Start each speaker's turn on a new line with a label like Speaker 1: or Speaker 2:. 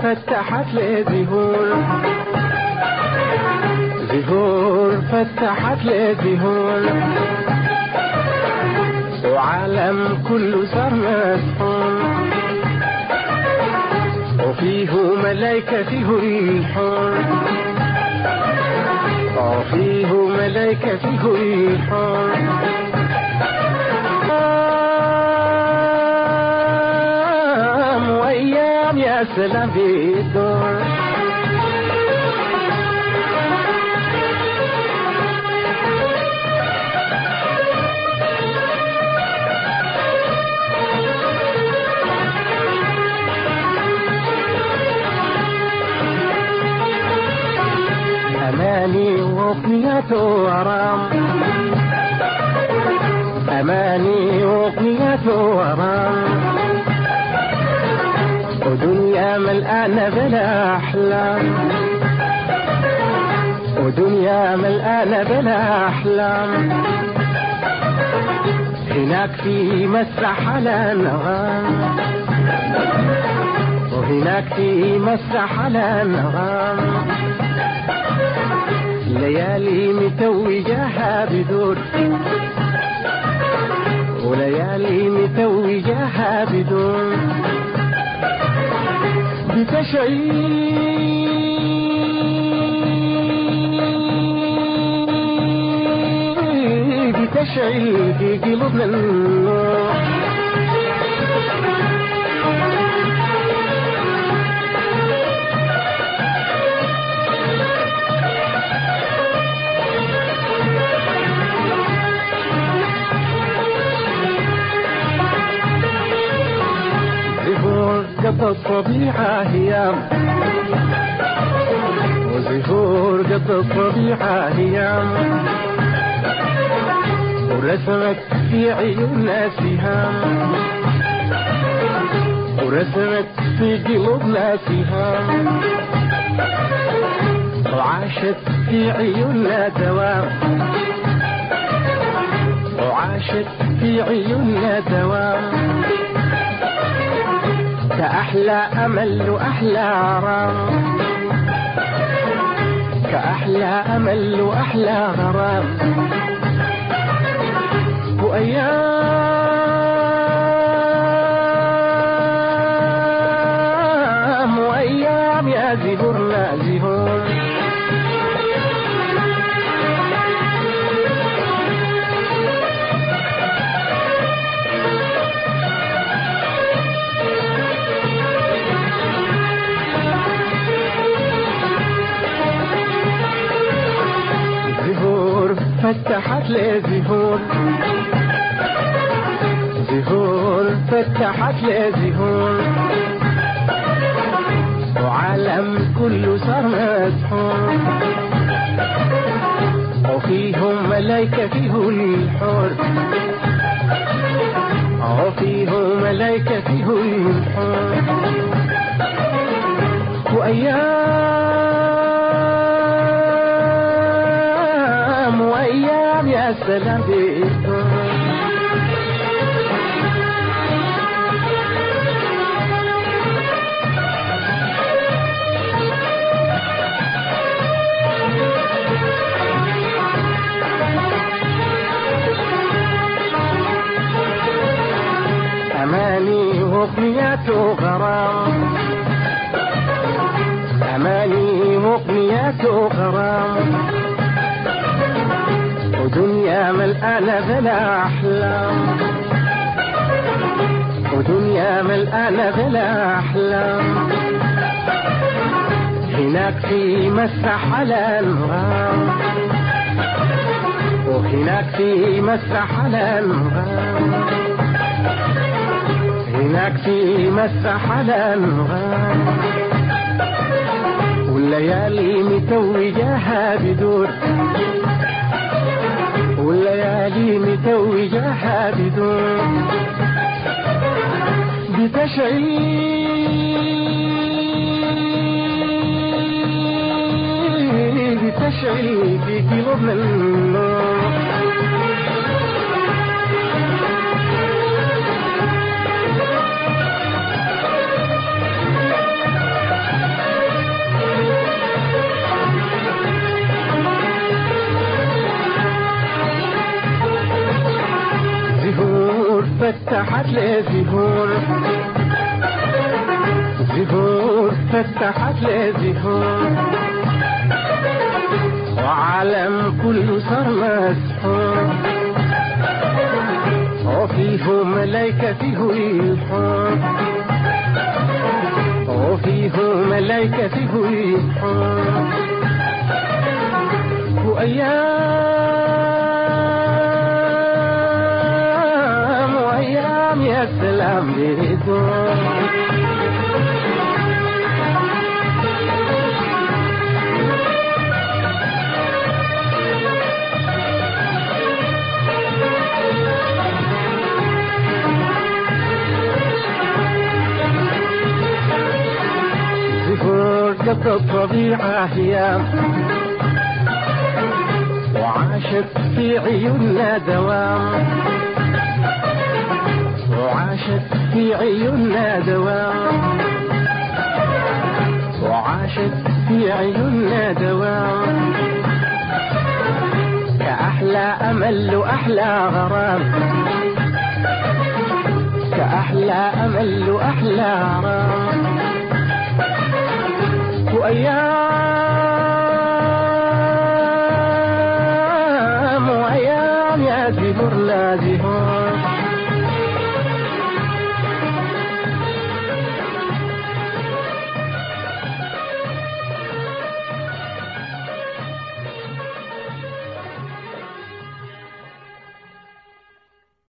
Speaker 1: فتحت لي زهور زهور فتحت لي زهور وعالم كله صار مسحور وفيه ملايكة فيه الحور وفيه ملايكة فيه الحور أيام وأيام يا سلام بيدور أماني وأغنية ورام أماني وأغنية ورام ودنيا ملآنة بلا أحلام ودنيا ملآنة بلا أحلام هناك في مسرح على النغام وهناك في مسرح على النغام ليالي متوجاها بدور وليالي متوجاها بدور بتشعل بتشعل في قلوبنا النور زهور قد الطبيعة هيام وزهور قد الطبيعة هيام ورسمت في عيوننا سهام ورسمت في قلوبنا سهام وعاشت في عيوننا دوام وعاشت في عيوننا دوام كأحلى أمل وأحلى غرام كأحلى أمل وأحلى غرام وأيام وأيام يا زهورنا زهور زهور فتحت لي زهور زهور فتحت لي زهور وعالم كله صار مسحور وفيهم ملايكة فيه الحور وفيهم ملايكة فيه الحور وأيام وأيام يا سلام بيكون أماني وأغنيات غرام أماني وأغنيات غرام ودنيا ملآنة بلا أحلام ودنيا ملآنة بلا أحلام هناك في مسرح على الغام وهناك في مسرح على الغام هناك في مسرح على الغام والليالي متوجاها بدور والليالي متوجاها بدور بتشعل بتشعل في قلوبنا النور فتحت لي زهور زهور فتحت لي زهور وعالم كله صار مسحور وفيه ملايكة فيه يلحون وفيه ملايكة فيه يلحون وأيام وأيام يا سلام بدون زهور قد الطبيعة هي وعاشت في عيوننا دوام وعاشت في عيوننا دوام وعاشت في عيوننا دوام كأحلى أمل وأحلى غرام كأحلى أمل وأحلى غرام وأيام